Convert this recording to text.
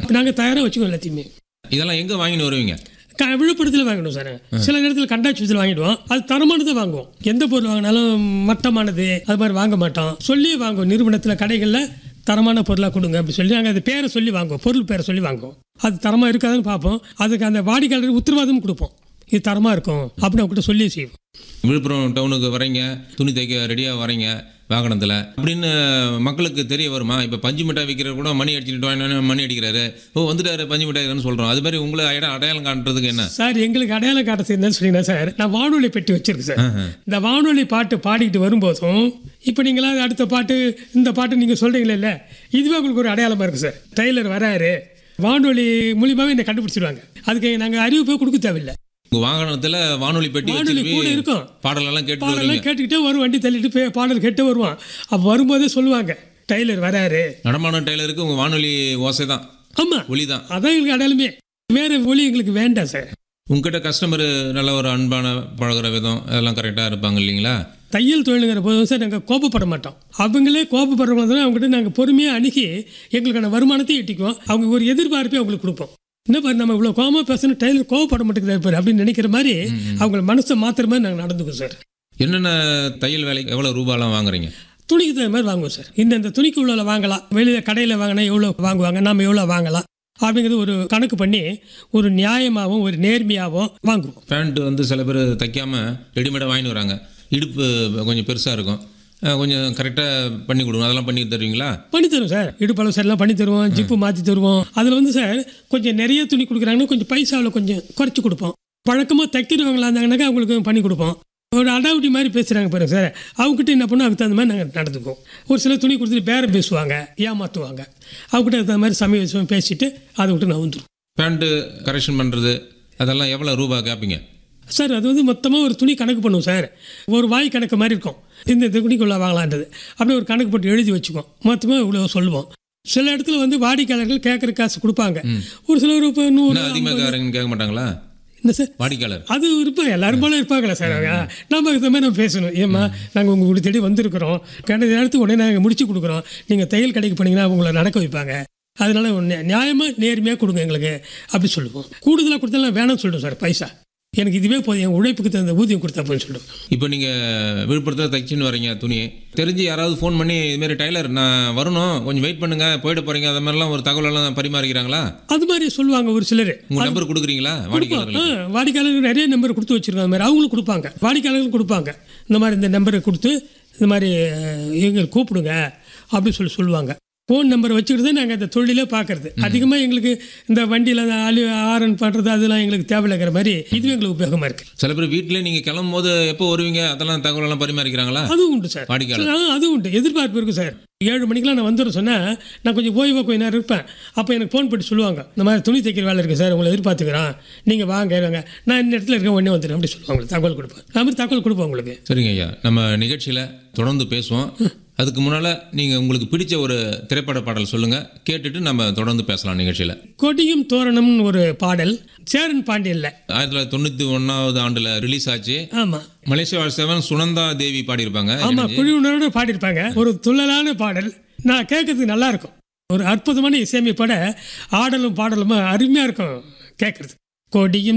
நாங்கள் தயாராக வச்சுக்கோம் எல்லாத்தையுமே இதெல்லாம் எங்கே வாங்கின்னு வருவீங்க க- விழுப்புரத்தில் வாங்கணும் சார் சில நேரத்தில் கண்டாட்சியத்தில் வாங்கிடுவோம் அது தரமானதை வாங்குவோம் எந்த பொருள் வாங்கினாலும் மட்டமானது அது மாதிரி வாங்க மாட்டோம் சொல்லி வாங்குவோம் நிறுவனத்தில் கடைகளில் தரமான பொருளாக கொடுங்க அப்படி சொல்லி நாங்கள் அது பேரை சொல்லி வாங்குவோம் பொருள் பேரை சொல்லி வாங்குவோம் அது தரமாக இருக்காதுன்னு பார்ப்போம் அதுக்கு அந்த வாடிக்கையாளருக்கு உத்தரவாதம் கொடுப்போம் இது தரமாக இருக்கும் அப்படின்னு அவங்ககிட்ட சொல்லி செய்வோம் விழுப்புரம் டவுனுக்கு வரீங்க துணி தைக்க ரெடியாக வரீங்க வாகனத்தில் அப்படின்னு மக்களுக்கு தெரிய வருமா இப்போ பஞ்சு மிட்டாய் விற்கிற கூட மணி அடிச்சுட்டு வாங்கினோன்னு மணி அடிக்கிறாரு ஓ வந்துட்டாரு பஞ்சு மிட்டாய்னு சொல்கிறோம் அது மாதிரி உங்களை இடம் அடையாளம் காட்டுறதுக்கு என்ன சார் எங்களுக்கு அடையாளம் காட்ட செய்யுதுன்னு சொன்னீங்கன்னா சார் நான் வானொலி பெட்டி வச்சிருக்கேன் சார் இந்த வானொலி பாட்டு பாடிக்கிட்டு வரும்போதும் இப்போ நீங்களா அடுத்த பாட்டு இந்த பாட்டு நீங்கள் சொல்கிறீங்களே இதுவே உங்களுக்கு ஒரு அடையாளமாக இருக்குது சார் டைலர் வராரு வானொலி மூலியமாகவே என்னை கண்டுபிடிச்சிருவாங்க அதுக்கு நாங்கள் அறிவிப்பே கொடுக்க தேவையில்லை உங்கள் வாகனத்தில் வானொலி பெட்டி வானொலி கூட வச்சிருப்பி இருக்கும் பாடலெல்லாம் கேட்டு பாடலாம் வருவீங்க கேட்டுக்கிட்டே வரும் வண்டி தள்ளிட்டு போய் பாடல் கேட்டு வருவான் அப்போ வரும்போதே சொல்லுவாங்க டைலர் வராரு நடமான டெய்லருக்கு உங்கள் வானொலி ஓசை தான் ஆமாம் ஒளி தான் அதான் எங்களுக்கு அடையாளமே வேறு ஒலி எங்களுக்கு வேண்டாம் சார் உங்ககிட்ட கஸ்டமர் நல்ல ஒரு அன்பான பழகுற விதம் அதெல்லாம் கரெக்டாக இருப்பாங்க இல்லைங்களா தையல் தொழிலுங்கிற போது சார் நாங்கள் கோபப்பட மாட்டோம் அவங்களே கோபப்படுற மாதிரி அவங்ககிட்ட நாங்கள் பொறுமையாக அணுகி எங்களுக்கான வருமானத்தை எட்டிக்குவோம் அவங்க ஒரு எதிர்பார்ப்பை அவங்களுக்கு கொடுப்போம் என்ன பாரு நம்ம இவ்வளோ கோபமாக பேசணும் டைலர் கோவப்பட மாட்டேங்குது பாரு அப்படின்னு நினைக்கிற மாதிரி அவங்க மனசை மாத்திர மாதிரி நாங்கள் நடந்துக்குவோம் சார் என்னென்ன தையல் வேலைக்கு எவ்வளோ ரூபாலாம் வாங்குறீங்க துணிக்கு தகுந்த மாதிரி வாங்குவோம் சார் இந்த இந்த துணிக்கு இவ்வளோ வாங்கலாம் வெளியில் கடையில் வாங்கினா எவ்வளோ வாங்குவாங்க நம்ம எவ்வளோ வாங்கலாம் அப்படிங்கிறது ஒரு கணக்கு பண்ணி ஒரு நியாயமாகவும் ஒரு நேர்மையாகவும் வாங்குவோம் பேண்ட் வந்து சில பேர் தைக்காம ரெடிமேடாக வாங்கிட்டு வராங்க இடுப்பு கொஞ்சம் பெருசாக இருக்கும் அஹ் கொஞ்சம் கரெக்டாக பண்ணி கொடுங்க அதெல்லாம் பண்ணி தருவீங்களா பண்ணி தருவோம் சார் இடுப்பளவு சரிலாம் பண்ணி தருவோம் ஜிப்பு மாற்றி தருவோம் அதில் வந்து சார் கொஞ்சம் நிறைய துணி கொடுக்குறாங்கன்னா கொஞ்சம் பைசாவில் கொஞ்சம் குறைச்சி கொடுப்போம் பழக்கமாக தைக்கிறவங்களா இருந்தாங்கன்னாக்கா அவங்களுக்கு பண்ணி கொடுப்போம் ஒரு அடாவடி மாதிரி பேசுகிறாங்க பாருங்க சார் அவங்ககிட்ட என்ன பண்ணோம் அதுக்கு தகுந்த மாதிரி நாங்கள் நடந்துக்குவோம் ஒரு சில துணி கொடுத்துட்டு பேரம் பேசுவாங்க ஏமாற்றுவாங்க அவங்ககிட்ட அதுக்கு தகுந்த மாதிரி சமய விஷயம் பேசிட்டு அதை விட்டு நான் வந்துடும் பேண்ட்டு கரெக்ஷன் பண்ணுறது அதெல்லாம் எவ்வளோ ரூபா கேட்பீங்க சார் அது வந்து மொத்தமாக ஒரு துணி கணக்கு பண்ணுவோம் சார் ஒரு வாய் கணக்கு மாதிரி இருக்கும் இந்த இந்த துணிக்குள்ளே வாங்கலான்றது அப்படியே ஒரு கணக்கு போட்டு எழுதி வச்சுக்குவோம் மொத்தமாக இவ்வளோ சொல்லுவோம் சில இடத்துல வந்து வாடிக்கையாளர்கள் கேட்குற காசு கொடுப்பாங்க ஒரு சிலர் இப்போ நூறு இன்னும் அதிகமாக கேட்குறீங்கன்னு கேட்க மாட்டாங்களா என்ன சார் வாடிக்கையாளர் அது இருப்பாங்க எல்லாரும் போல இருப்பாங்களா சார் அவங்க நம்ம இந்த மாதிரி நம்ம பேசணும் ஏம்மா நாங்கள் உங்கள் வீடு தேடி வந்திருக்கிறோம் கிடைச்ச நேரத்துக்கு உடனே நாங்கள் முடிச்சு கொடுக்குறோம் நீங்கள் தையல் கடைக்கு போனீங்கன்னா உங்களை நடக்க வைப்பாங்க அதனால ஒன்று நியாயமாக நேர்மையாக கொடுங்க எங்களுக்கு அப்படி சொல்லுவோம் கூடுதலாக கொடுத்தாலும் வேணாம்னு சொல்லிடும் சார் பைசா எனக்கு இதுவே போதும் என் உழைப்புக்கு தகுந்த ஊதியம் கொடுத்தா போதும்னு சொல்லிடும் இப்போ நீங்கள் விழுப்புரத்தில் தைச்சின்னு வரீங்க துணி தெரிஞ்சு யாராவது ஃபோன் பண்ணி இதுமாரி டைலர் நான் வரணும் கொஞ்சம் வெயிட் பண்ணுங்க போயிட போகிறீங்க அது மாதிரிலாம் ஒரு தகவலெல்லாம் பரிமாறிக்கிறாங்களா அது மாதிரி சொல்லுவாங்க ஒரு சிலர் உங்கள் நம்பர் கொடுக்குறீங்களா வாடிக்கையாளர்களுக்கு ஆ, வாடிக்கையாளர்கள் நிறைய நம்பர் கொடுத்து வச்சிருக்காங்க அந்த மாதிரி அவங்களும் கொடுப்பாங்க வாடிக்கையாளர்கள் கொடுப்பாங்க இந்த மாதிரி இந்த நம்பரை கொடுத்து இந்த மாதிரி அஹ், எங்களுக்கு கூப்பிடுங்க அப்படின்னு சொல்லி சொல்லுவாங்க ஃபோன் நம்பர் வச்சுக்கிட்டு தான் நாங்கள் அந்த தொழிலே பார்க்கறது அதிகமாக எங்களுக்கு இந்த வண்டியில் அந்த அழி ஆரன் பண்ணுறது அதெல்லாம் எங்களுக்கு தேவையில்லைங்கிற மாதிரி இதுவே எங்களுக்கு உபயோகமாக இருக்குது சில பேர் வீட்டிலே நீங்கள் கிளம்பும் போது எப்போ வருவீங்க அதெல்லாம் தகவலெல்லாம் பரிமாறிக்கிறாங்களா அதுவும் உண்டு சார் வாடிக்கையாளர் ஆ அதுவும் உண்டு எதிர்பார்ப்பு இருக்குது சார் ஏழு மணிக்கெலாம் நான் வந்துடும் சொன்னால் நான் கொஞ்சம் ஓய்வாக கொஞ்ச நேரம் இருப்பேன் அப்போ எனக்கு ஃபோன் பண்ணி சொல்லுவாங்க இந்த மாதிரி துணி தைக்கிற வேலை இருக்குது சார் உங்களை எதிர்பார்த்துக்கிறேன் நீங்கள் வாங்க வாங்க நான் இந்த இடத்துல இருக்கேன் உடனே வந்துடுறேன் அப்படி சொல்லுவாங்க தகவல் கொடுப்பேன் அது மாதிரி தகவல் கொடுப்போம் உங்களுக்கு சரிங்க ஐயா நம்ம நிகழ்ச்சியில் தொடர்ந்து பேசுவோம் அதுக்கு முன்னால் நீங்கள் உங்களுக்கு பிடிச்ச ஒரு திரைப்பட பாடல் சொல்லுங்கள் கேட்டுட்டு நம்ம தொடர்ந்து பேசலாம் நிகழ்ச்சியில் கொடியும் தோரணம்னு ஒரு பாடல் சேரன் பாண்டியன்ல ஆயிரத்தி தொள்ளாயிரத்தி தொண்ணூற்றி ஒன்றாவது ஆண்டில் ரிலீஸ் ஆச்சு ஆமாம் மலேசியா செவன் சுனந்தா தேவி பாடியிருப்பாங்க ஆமாம் குழுவினரோட பாடியிருப்பாங்க ஒரு துள்ளலான பாடல் நான் கேட்கறதுக்கு நல்லா இருக்கும் ஒரு அற்புதமான இசையமைப்பட ஆடலும் பாடலும் அருமையாக இருக்கும் கேட்கறது கொடியும்